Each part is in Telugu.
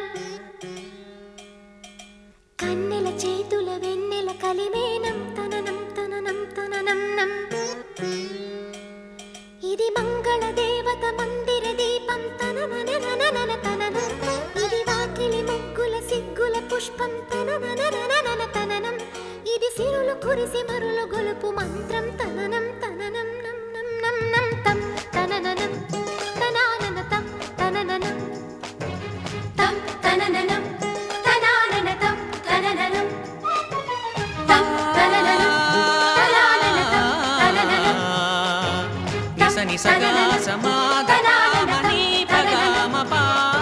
కన్నెల చేతుల వెన్నెల కలిమేనం తననం తననం తననం నం ఇది మంగళ దేవత మందిర దీపం తననననననన తననం ఇది వాకిలి ముగ్గుల సిగ్గుల పుష్పం తననననననన తననం ఇది సిరులు కురిసి మరులు గొలుపు మంత్రం తననం తననం నం నం నం నం తం తనననం తనానన తం తనననం తం తనననం తనానన తం తనననం తం తనననం తనానన తం తనననం నిస నిసగా సమాగమని పగమపా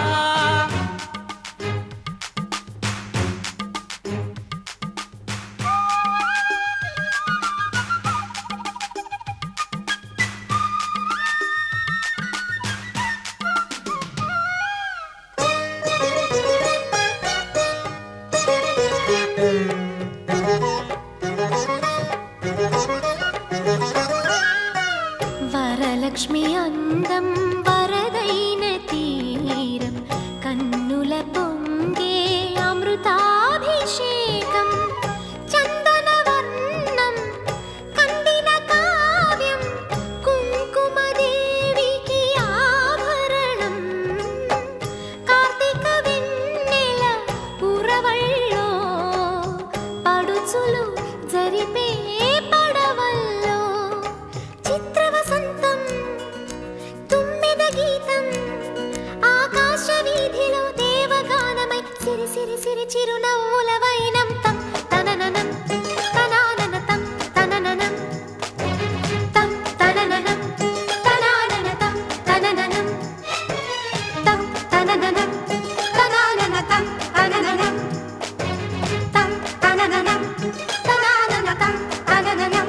వరలక్ష్మి అందం వరదైన తీరం కన్నుల పొంగే అమృతాభిషేకం చందన వర్ణం కందిన కావ్యం కుంకుమదేవికి ఆభరణం కార్తీక వెన్నెల పురవళ్ళో పడుచులు జరిపే పడవల్లో చిత్ర వసంతం తుమ్మెద గీతం ఆకాశ వీధిలో దేవగానమై సిరి సిరి సిరి చిరునవ్వుల వైనం తం తనననం తనానన తం తనననం తం తనననం తనానన తం తనననం తం తనననం తనానన తం తనననం తం తనననం తనానన తం తనననం